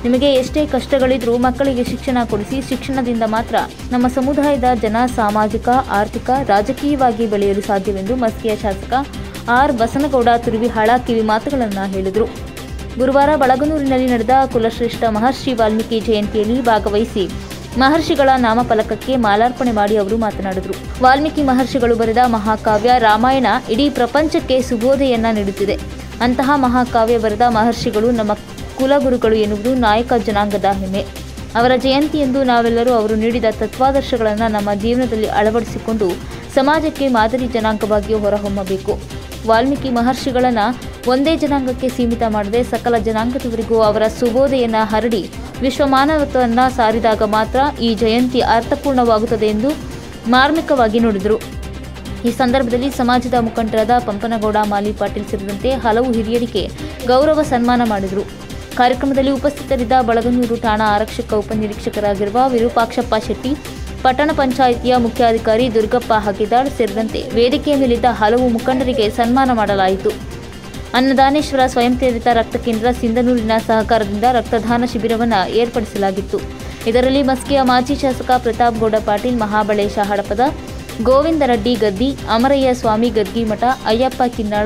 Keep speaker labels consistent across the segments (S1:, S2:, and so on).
S1: ನಿಮಗೆ ಎಷ್ಟೇ ಕಷ್ಟಗಳಿದ್ರೂ ಮಕ್ಕಳಿಗೆ ಶಿಕ್ಷಣ ಕೊಡಿಸಿ ಶಿಕ್ಷಣದಿಂದ ಮಾತ್ರ ನಮ್ಮ ಸಮುದಾಯದ ಜನ ಸಾಮಾಜಿಕ ಆರ್ಥಿಕ ರಾಜಕೀಯವಾಗಿ ಬೆಳೆಯಲು ಸಾಧ್ಯವೆಂದು ಮಸ್ಕಿಯ ಶಾಸಕ ಆರ್ ಬಸನಗೌಡ ತುರುವಿಹಾಳ ಕಿವಿ ಮಾತುಗಳನ್ನು ಹೇಳಿದರು ಗುರುವಾರ ಬಳಗನೂರಿನಲ್ಲಿ ನಡೆದ ಕುಲಶ್ರೇಷ್ಠ ಮಹರ್ಷಿ ವಾಲ್ಮೀಕಿ ಜಯಂತಿಯಲ್ಲಿ ಭಾಗವಹಿಸಿ ಮಹರ್ಷಿಗಳ ನಾಮಫಲಕಕ್ಕೆ ಮಾಲಾರ್ಪಣೆ ಮಾಡಿ ಅವರು ಮಾತನಾಡಿದರು ವಾಲ್ಮೀಕಿ ಮಹರ್ಷಿಗಳು ಬರೆದ ಮಹಾಕಾವ್ಯ ರಾಮಾಯಣ ಇಡೀ ಪ್ರಪಂಚಕ್ಕೆ ಸುಬೋಧೆಯನ್ನ ನೀಡುತ್ತಿದೆ ಅಂತಹ ಮಹಾಕಾವ್ಯ ಬರೆದ ಮಹರ್ಷಿಗಳು ನಮ್ಮ ಕುಲಗುರುಗಳು ಎನ್ನುವುದು ನಾಯಕ ಜನಾಂಗದ ಹೆಮ್ಮೆ ಅವರ ಜಯಂತಿಯಂದು ನಾವೆಲ್ಲರೂ ಅವರು ನೀಡಿದ ತತ್ವಾದರ್ಶಗಳನ್ನು ನಮ್ಮ ಜೀವನದಲ್ಲಿ ಅಳವಡಿಸಿಕೊಂಡು ಸಮಾಜಕ್ಕೆ ಮಾದರಿ ಜನಾಂಗವಾಗಿ ಹೊರಹೊಮ್ಮಬೇಕು ವಾಲ್ಮೀಕಿ ಮಹರ್ಷಿಗಳನ್ನು ಒಂದೇ ಜನಾಂಗಕ್ಕೆ ಸೀಮಿತ ಮಾಡದೆ ಸಕಲ ಜನಾಂಗದವರಿಗೂ ಅವರ ಸುಬೋಧೆಯನ್ನ ಹರಡಿ ವಿಶ್ವಮಾನವತ್ವವನ್ನು ಸಾರಿದಾಗ ಮಾತ್ರ ಈ ಜಯಂತಿ ಅರ್ಥಪೂರ್ಣವಾಗುತ್ತದೆ ಎಂದು ಮಾರ್ಮಿಕವಾಗಿ ನುಡಿದರು ಈ ಸಂದರ್ಭದಲ್ಲಿ ಸಮಾಜದ ಮುಖಂಡರಾದ ಪಂಪನಗೌಡ ಮಾಲಿ ಪಾಟೀಲ್ ಸೇರಿದಂತೆ ಹಲವು ಹಿರಿಯರಿಗೆ ಗೌರವ ಸನ್ಮಾನ ಮಾಡಿದರು ಕಾರ್ಯಕ್ರಮದಲ್ಲಿ ಉಪಸ್ಥಿತರಿದ್ದ ಬಳಗನೂರು ಠಾಣಾ ಆರಕ್ಷಕ ಉಪನಿರೀಕ್ಷಕರಾಗಿರುವ ವಿರೂಪಾಕ್ಷಪ್ಪ ಶೆಟ್ಟಿ ಪಟ್ಟಣ ಪಂಚಾಯಿತಿಯ ಮುಖ್ಯಾಧಿಕಾರಿ ದುರ್ಗಪ್ಪ ಹಗಿದಾಳ್ ಸೇರಿದಂತೆ ವೇದಿಕೆಯ ಮೇಲಿದ್ದ ಹಲವು ಮುಖಂಡರಿಗೆ ಸನ್ಮಾನ ಮಾಡಲಾಯಿತು ಅನ್ನದಾನೇಶ್ವರ ಸ್ವಯಂ ಪ್ರೇರಿತ ರಕ್ತ ಕೇಂದ್ರ ಸಿಂಧನೂರಿನ ಸಹಕಾರದಿಂದ ರಕ್ತದಾನ ಶಿಬಿರವನ್ನು ಏರ್ಪಡಿಸಲಾಗಿತ್ತು ಇದರಲ್ಲಿ ಮಸ್ಕಿಯ ಮಾಜಿ ಶಾಸಕ ಪ್ರತಾಪ್ ಗೌಡ ಪಾಟೀಲ್ ಮಹಾಬಳೇಶ ಹಡಪದ ಗೋವಿಂದ ರೆಡ್ಡಿ ಗದ್ದಿ ಅಮರಯ್ಯ ಸ್ವಾಮಿ ಗದ್ಗಿಮಠ ಅಯ್ಯಪ್ಪ ಕಿನ್ನಾಳ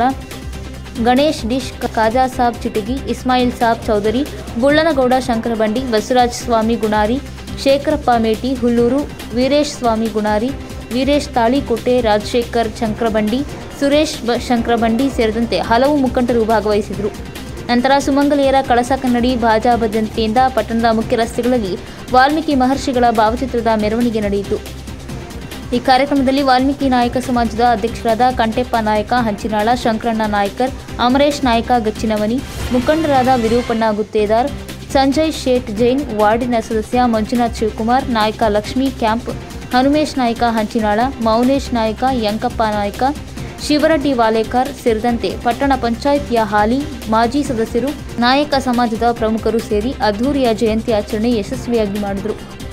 S1: ಗಣೇಶ್ ಡಿಶ್ ಖಾಜಾ ಸಾಬ್ ಚಿಟಗಿ ಇಸ್ಮಾಯಿಲ್ ಸಾಬ್ ಚೌಧರಿ ಬುಳ್ಳನಗೌಡ ಶಂಕರಬಂಡಿ ಬಸವರಾಜ ಸ್ವಾಮಿ ಗುಣಾರಿ ಶೇಖರಪ್ಪ ಮೇಟಿ ಹುಲ್ಲೂರು ವೀರೇಶ್ ಸ್ವಾಮಿ ಗುಣಾರಿ ವೀರೇಶ್ ತಾಳಿಕೋಟೆ ರಾಜಶೇಖರ್ ಶಂಕರಬಂಡಿ ಸುರೇಶ್ ಬ ಶಂಕರಬಂಡಿ ಸೇರಿದಂತೆ ಹಲವು ಮುಖಂಡರು ಭಾಗವಹಿಸಿದರು ನಂತರ ಸುಮಂಗಲಿಯರ ಕಳಸ ಕನ್ನಡಿ ಬಾಜಾ ಭದ್ರಂತೆಯಿಂದ ಪಟ್ಟಣದ ಮುಖ್ಯ ರಸ್ತೆಗಳಲ್ಲಿ ವಾಲ್ಮೀಕಿ ಮಹರ್ಷಿಗಳ ಭಾವಚಿತ್ರದ ಮೆರವಣಿಗೆ ನಡೆಯಿತು ಈ ಕಾರ್ಯಕ್ರಮದಲ್ಲಿ ವಾಲ್ಮೀಕಿ ನಾಯಕ ಸಮಾಜದ ಅಧ್ಯಕ್ಷರಾದ ಕಂಟೆಪ್ಪ ನಾಯಕ ಹಂಚಿನಾಳ ಶಂಕರಣ್ಣ ನಾಯ್ಕರ್ ಅಮರೇಶ್ ನಾಯಕ ಗಚ್ಚಿನವನಿ ಮುಖಂಡರಾದ ವಿರೂಪಣ್ಣ ಗುತ್ತೇದಾರ್ ಸಂಜಯ್ ಶೇಟ್ ಜೈನ್ ವಾರ್ಡಿನ ಸದಸ್ಯ ಮಂಜುನಾಥ್ ಶಿವಕುಮಾರ್ ನಾಯಕ ಲಕ್ಷ್ಮೀ ಕ್ಯಾಂಪ್ ಹನುಮೇಶ್ ನಾಯಕ ಹಂಚಿನಾಳ ಮೌನೇಶ್ ನಾಯಕ ಯಂಕಪ್ಪ ನಾಯಕ ಶಿವರೆಡ್ಡಿ ವಾಲೇಕರ್ ಸೇರಿದಂತೆ ಪಟ್ಟಣ ಪಂಚಾಯಿತಿಯ ಹಾಲಿ ಮಾಜಿ ಸದಸ್ಯರು ನಾಯಕ ಸಮಾಜದ ಪ್ರಮುಖರು ಸೇರಿ ಅದ್ಧೂರಿಯ ಜಯಂತಿ ಆಚರಣೆ ಯಶಸ್ವಿಯಾಗಿ ಮಾಡಿದರು